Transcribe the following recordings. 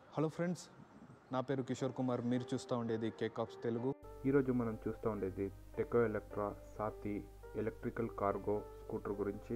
Hello friends నా పేరు కిషోర్ కుమార్ మీరు చూస్తూ ఉండేది కేక్ ఆఫ్స్ తెలుగు ఈరోజు మనం చూస్తూ ఉండేది Techo Electra Saathi electrical cargo scooter గురించి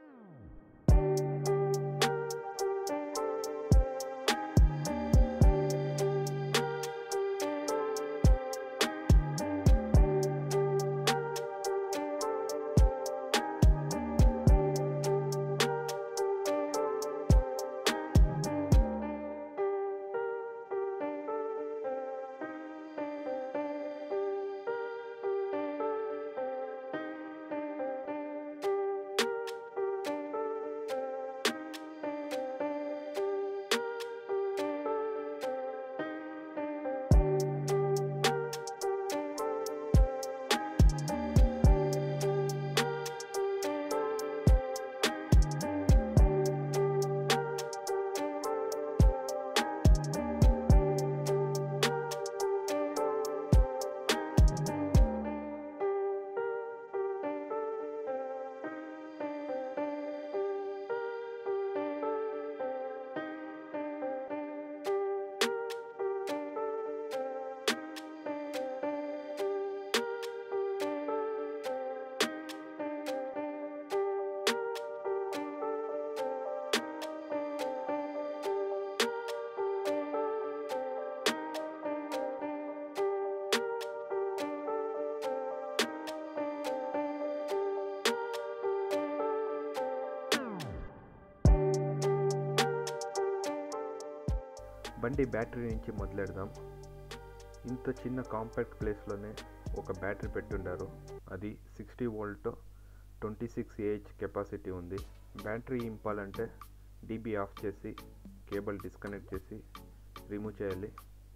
బండి బ్యాటరీ నుంచి మొదలెడదాం ఇంత చిన్న కాంపాక్ట్ ప్లేస్లోనే ఒక బ్యాటరీ పెట్టుండారు అది sixty volt twenty six AH capacity ఉంది బ్యాటరీ ఇంపాలంటే డీబీ ఆఫ్ చేసి కేబుల్ డిస్కనెక్ట్ చేసి రిమూవ్ చేయాలి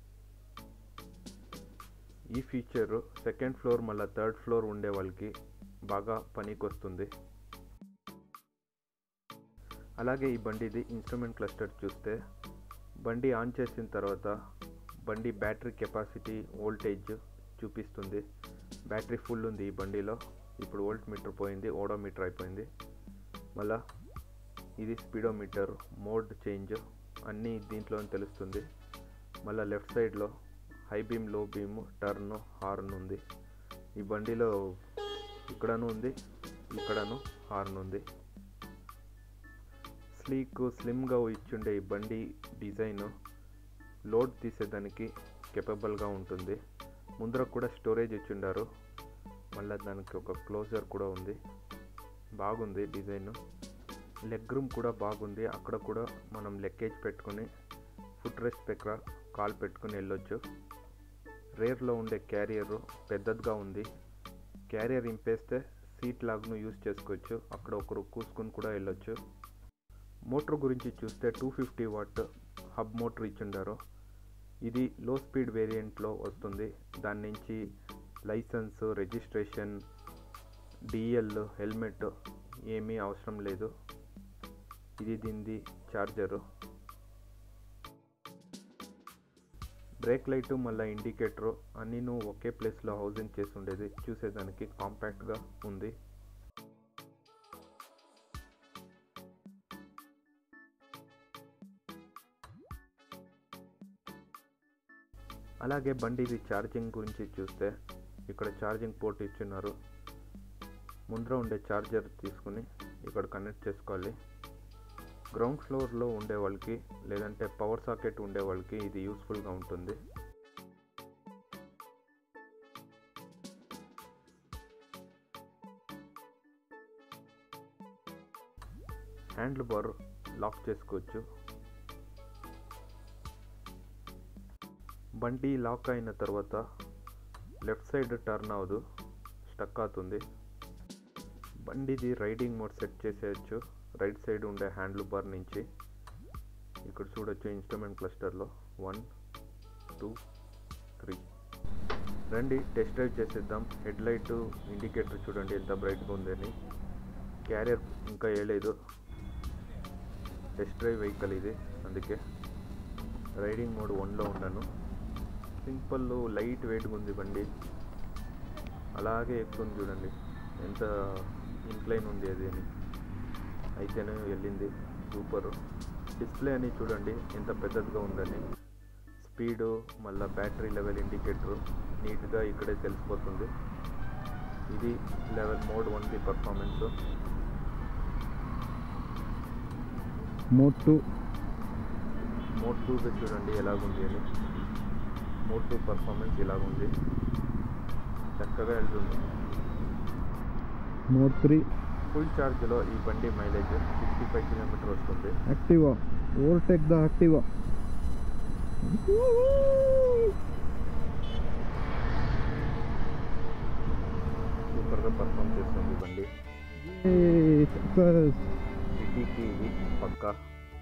ఈ ఫీచర్ సెకండ్ ఫ్లోర్ మళ్ళీ థర్డ్ ఫ్లోర్ ఉండే వాళ్ళకి బాగా పనికి వస్తుంది అలాగే ఈ బండిది ఇన్స్ట్రుమెంట్ క్లస్టర్ చూస్తే బండి ఆన్ చేసిన తర్వాత బండి బ్యాటరీ కెపాసిటీ వోల్టేజ్ చూపిస్తుంది బ్యాటరీ ఫుల్ ఉంది ఈ బండిలో ఇప్పుడు వోల్ట్ మీటర్ పోయింది ఓడోమీటర్ అయిపోయింది మళ్ళా ఇది స్పీడోమీటర్ మోడ్ చేంజ్ అన్నీ దీంట్లో తెలుస్తుంది మళ్ళీ లెఫ్ట్ సైడ్లో high beam low beam turn horn ఉంది ఈ బండిలో ఇక్కడను ఉంది ఇక్కడను హార్న్ ఉంది స్లీక్ స్లిమ్గా ఇచ్చుండే ఈ బండి డిజైన్ లోడ్ తీసేదానికి కెపబుల్గా ఉంటుంది ముందర కూడా స్టోరేజ్ ఇచ్చిండారు మళ్ళీ దానికి ఒక క్లోజర్ కూడా ఉంది బాగుంది డిజైన్ లెగ్ రూమ్ కూడా బాగుంది అక్కడ కూడా మనం లెక్కేజ్ పెట్టుకొని ఫుట్ రెస్ట్ దగ్గర కాల్ పెట్టుకుని వెళ్ళొచ్చు రేర్లో ఉండే క్యారియర్ పెద్దదిగా ఉంది క్యారియర్ ఇంపేస్తే సీట్ లాగ్ను యూజ్ చేసుకోవచ్చు అక్కడ ఒకరు కూసుకుని కూడా వెళ్ళొచ్చు మోటార్ గురించి చూస్తే two fifty watt hub motor ఇచ్చిండారు ఇది లో స్పీడ్ వేరియంట్లో వస్తుంది దాని నుంచి లైసెన్స్ రిజిస్ట్రేషన్ డిఎల్ హెల్మెట్ ఏమీ అవసరం లేదు ఇది దీనిది ఛార్జరు బ్రేక్ లైటు మళ్ళీ ఇండికేటరు అన్నీను ఒకే ప్లేస్లో హౌసింగ్ చేసి ఉండేది చూసేదానికి కాంపాక్ట్గా ఉంది అలాగే బండిది ఛార్జింగ్ గురించి చూస్తే ఇక్కడ ఛార్జింగ్ పోర్ట్ ఇచ్చున్నారు ముందర ఉండే ఛార్జర్ తీసుకుని ఇక్కడ కనెక్ట్ చేసుకోవాలి గ్రౌండ్ ఫ్లోర్లో ఉండే వాళ్ళకి లేదంటే పవర్ సాకెట్ ఉండే వాళ్ళకి ఇది యూస్ఫుల్గా ఉంటుంది హ్యాండిల్ బార్ లాక్ చేసుకోవచ్చు బండి లాక్ అయిన తర్వాత లెఫ్ట్ సైడ్ టర్న్ అవ్వదు స్టక్ అవుతుంది బండిది రైడింగ్ మోడ్ సెట్ చేసేయచ్చు రైట్ సైడ్ ఉండే హ్యాండిల్ బార్ నుంచి ఇక్కడ చూడొచ్చు ఇన్స్ట్రుమెంట్ క్లస్టర్లో వన్ టూ త్రీ రండి టెస్ట్ డ్రైవ్ చేసేద్దాం హెడ్ లైట్ ఇండికేటర్ చూడండి ఎంత బ్రైట్గా ఉందని క్యారియర్ ఇంకా వేయలేదు టెస్ట్ డ్రైవ్ వెహికల్ ఇది అందుకే రైడింగ్ మోడ్ వన్లో ఉన్నాను సింపుల్ లైట్ వెయిట్గా ఉంది బండి అలాగే ఎక్కుతుంది చూడండి ఎంత ఇంక్లైన్ ఉంది అది అని అయితేనే వెళ్ళింది సూపర్ డిస్ప్లే అని చూడండి ఎంత పెద్దదిగా ఉందని స్పీడు మళ్ళీ బ్యాటరీ లెవెల్ ఇండికేటరు నీట్గా ఇక్కడే తెలిసిపోతుంది ఇది లెవెల్ మోడ్ ఉంది పర్ఫార్మెన్స్ మోడ్ టూ మోడ్ టూగా చూడండి ఎలాగుంది అని మోడ్ టూ పర్ఫార్మెన్స్ ఇలాగుంది చక్కగా వెళ్తుంది మోడ్ త్రీ ఫుల్ ఛార్జ్లో ఈ బండి మైలేజ్ సిక్స్టీ ఫైవ్ కిలోమీటర్ వస్తుంది యాక్టివా ఓవర్టేక్ ద యాక్టివా సూపర్గా పర్ఫామ్ చేస్తుంది ఈ బండి సక్సెస్ సిటీకి ఇది పక్కా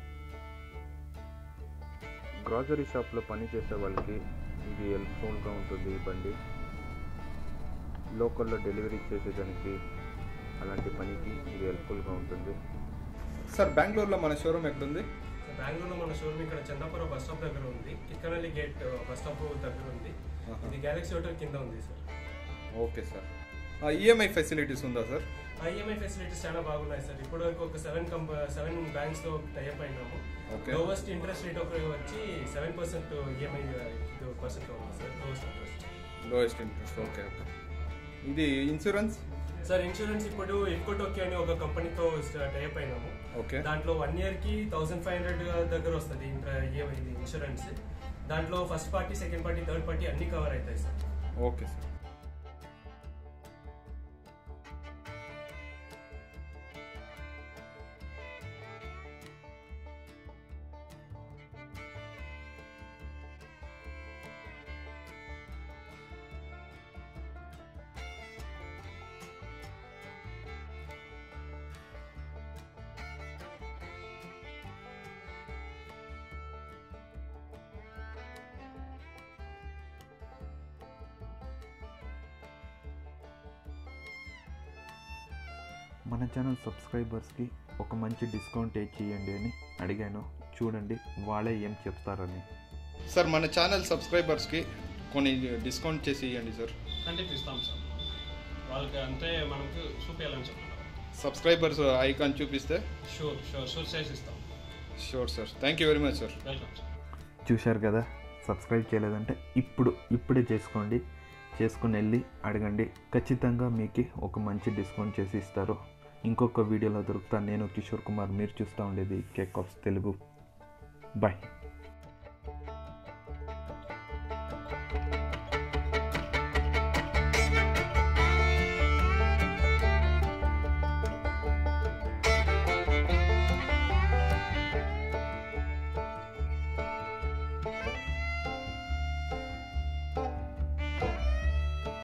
గ్రాసరీ షాప్లో పని చేసే వాళ్ళకి ఇది హెల్ప్ఫుల్గా ఉంటుంది ఈ బండి లోకల్లో డెలివరీ చేసేదానికి అలాంటి పనికి ఇది హెల్ప్ఫుల్గా ఉంటుంది సార్ బెంగళూరులో మన షోరూమ్ ఎక్కడుంది సో బెంగళూరులో మన షోరూమ్ ఇక్కడ చందాపురం బస్ స్టాప్ దగ్గర ఉంది ఇక్కడల్లి గేట్ బస్ స్టాప్ దగ్గర ఉంది ఆహా. ఇది గెలాక్సీ హోటల్ కింద ఉంది sir okay sir EMI facilities ఉందా సార్ ఐఎంఐ ఫెసిలిటీస్ చాలా బాగున్నాయి సార్ ఇప్పుడు వరకు ఒక సెవెన్ కంప సెవెన్ బ్యాంక్స్ తో టైప్ అయినాము Okay. లోవెస్ట్ ఇంట్రెస్ట్ రేట్ ఒక వచ్చి సెవెన్ పర్సెంట్ ఈఎంఐ పర్సెంట్ ఉంది sir lowest interest lowest interest okay okay ఇది ఇన్సూరెన్స్ సార్ ఇన్సూరెన్స్ ఇప్పుడు ఇఫ్కోటోకి అని ఒక కంపెనీతో టైప్ అయినాము ఓకే దాంట్లో వన్ ఇయర్ కి థౌసండ్ ఫైవ్ హండ్రెడ్ దగ్గర వస్తుంది ఇంట్రా- ఏ- ఇది ఇన్సూరెన్స్ దాంట్లో first party second party third party అన్ని కవర్ అవుతాయి సార్ ఓకే సార్ మన ఛానల్ సబ్స్క్రైబర్స్కి ఒక మంచి డిస్కౌంట్ ఇచ్చేయండి అని అడిగాను చూడండి వాళ్ళే ఏం చెప్తారని సార్ మన ఛానల్ సబ్స్క్రైబర్స్కి కొన్ని డిస్కౌంట్ చేసి ఇవ్వండి సార్ కంటెంట్ ఇస్తాం సార్ వాళ్ళకి అంటే మనకు చూపించాలని చెప్తున్నారు సబ్స్క్రైబర్స్ ఐకాన్ చూపిస్తే షూర్ షూర్ షూర్ సైజ్ ఇస్తాం sure sir thank you very much sir welcome sir చూశారు కదా సబ్స్క్రైబ్ చేయలేదంటే ఇప్పుడు ఇప్పుడే చేసుకోండి చేసుకుని వెళ్ళి అడగండి ఖచ్చితంగా మీకు ఒక మంచి డిస్కౌంట్ చేసి ఇస్తారు ఇంకొక వీడియోలో దొరుకుతా నేను కిషోర్ కుమార్ మీరు చూస్తూ ఉండేది కేక్ ఆఫ్ తెలుగు బాయ్